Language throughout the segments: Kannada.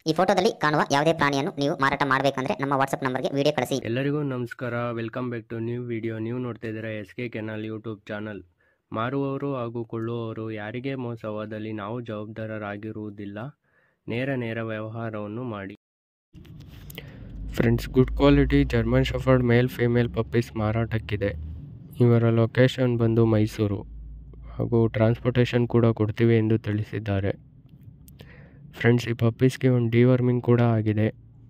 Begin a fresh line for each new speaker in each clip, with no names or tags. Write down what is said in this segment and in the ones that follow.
ಈ ಫೋಟೋದಲ್ಲಿ ಕಾಣುವ ಯಾವುದೇ ಪ್ರಾಣಿಯನ್ನು ನೀವು ಮಾರಾಟ ಮಾಡಬೇಕಂದ್ರೆ ನಮ್ಮ ವಾಟ್ಸಪ್ ನಂಬರ್ಗೆ ವಿಡಿಯೋ ಕಳಿಸಿ
ಎಲ್ಲರಿಗೂ ನಮಸ್ಕಾರ welcome back to new video ನೀವು ನೋಡ್ತಾ ಇದ್ದೀರಾ S K kennel YouTube channel ಮಾರುವವರು ಹಾಗೂ ಕೊಳ್ಳುವವರು ಯಾರಿಗೇ ಮೋಸವಾದಲ್ಲಿ ನಾವು ಜವಾಬ್ದಾರರಾಗಿರುವುದಿಲ್ಲ ನೇರ ನೇರ ವ್ಯವಹಾರವನ್ನು ಮಾಡಿ friends good quality German Shepherd male female puppies ಮಾರಾಟಕ್ಕಿದೆ ಇವರ ಲೊಕೇಶನ್ ಬಂದು ಮೈಸೂರು ಹಾಗೂ ಟ್ರಾನ್ಸ್ಪೋರ್ಟೇಷನ್ ಕೂಡ ಕೊಡ್ತೀವಿ ಎಂದು ತಿಳಿಸಿದ್ದಾರೆ ಫ್ರೆಂಡ್ಸ್ ಈ ಪಪ್ಪೀಸ್ಗೆ ಒಂದು ಡಿವರ್ಮಿಂಗ್ ಕೂಡ ಆಗಿದೆ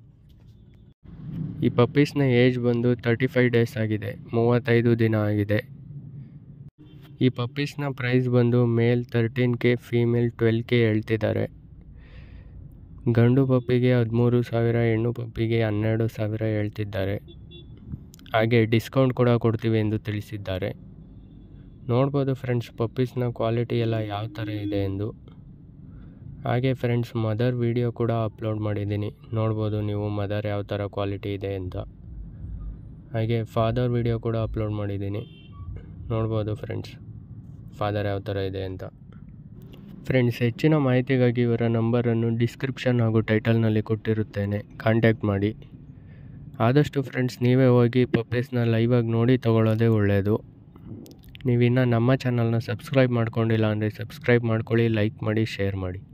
ಈ ಪಪ್ಪೀಸ್ನ ಏಜ್ ಬಂದು ತರ್ಟಿ ಫೈವ್ ಡೇಸ್ ಆಗಿದೆ ಮೂವತ್ತೈದು ದಿನ ಆಗಿದೆ ಈ ಪಪ್ಪೀಸ್ನ ಪ್ರೈಸ್ ಬಂದು male thirteen K female twelve K ಹೇಳ್ತಿದ್ದಾರೆ ಗಂಡು ಪಪ್ಪಿಗೆ ಹದಿಮೂರು ಸಾವಿರ ಹೆಣ್ಣು ಪಪ್ಪಿಗೆ ಹನ್ನೆರಡು ಸಾವಿರ ಹೇಳ್ತಿದ್ದಾರೆ ಹಾಗೆ ಡಿಸ್ಕೌಂಟ್ ಕೂಡ ಕೊಡ್ತೀವಿ ಎಂದು ತಿಳಿಸಿದ್ದಾರೆ ನೋಡ್ಬೋದು ಫ್ರೆಂಡ್ಸ್ ಪಪ್ಪೀಸ್ನ ಕ್ವಾಲಿಟಿ ಎಲ್ಲ ಯಾವ ಥರ ಇದೆ ಎಂದು ಹಾಗೆ ಫ್ರೆಂಡ್ಸ್ ಮದರ್ ವಿಡಿಯೋ ಕೂಡ ಅಪ್ಲೋಡ್ ಮಾಡಿದ್ದೀನಿ ನೋಡ್ಬೋದು ನೀವು ಮದರ್ ಯಾವ ಥರ ಕ್ವಾಲಿಟಿ ಇದೆ ಅಂತ ಹಾಗೆ ಫಾದರ್ ವಿಡಿಯೋ ಕೂಡ ಅಪ್ಲೋಡ್ ಮಾಡಿದ್ದೀನಿ ನೋಡ್ಬೋದು ಫ್ರೆಂಡ್ಸ್ ಫಾದರ್ ಯಾವ ಥರ ಇದೆ ಅಂತ ಫ್ರೆಂಡ್ಸ್ ಹೆಚ್ಚಿನ ಮಾಹಿತಿಗಾಗಿ ಇವರ ನಂಬರನ್ನು ಡಿಸ್ಕ್ರಿಪ್ಷನ್ ಹಾಗೂ ಟೈಟಲ್ನಲ್ಲಿ ಕೊಟ್ಟಿರುತ್ತೇನೆ ಕಾಂಟ್ಯಾಕ್ಟ್ ಮಾಡಿ ಆದಷ್ಟು ಫ್ರೆಂಡ್ಸ್ ನೀವೇ ಹೋಗಿ ಪಪ್ಪೀಸ್ನ ಲೈವಾಗಿ ನೋಡಿ ತಗೊಳ್ಳೋದೇ ಒಳ್ಳೆಯದು ನೀವಿನ್ನು ನಮ್ಮ ಚಾನಲ್ನ ಸಬ್ಸ್ಕ್ರೈಬ್ ಮಾಡ್ಕೊಂಡಿಲ್ಲ ಅಂದರೆ ಸಬ್ಸ್ಕ್ರೈಬ್ ಮಾಡ್ಕೊಳ್ಳಿ ಲೈಕ್ ಮಾಡಿ ಶೇರ್ ಮಾಡಿ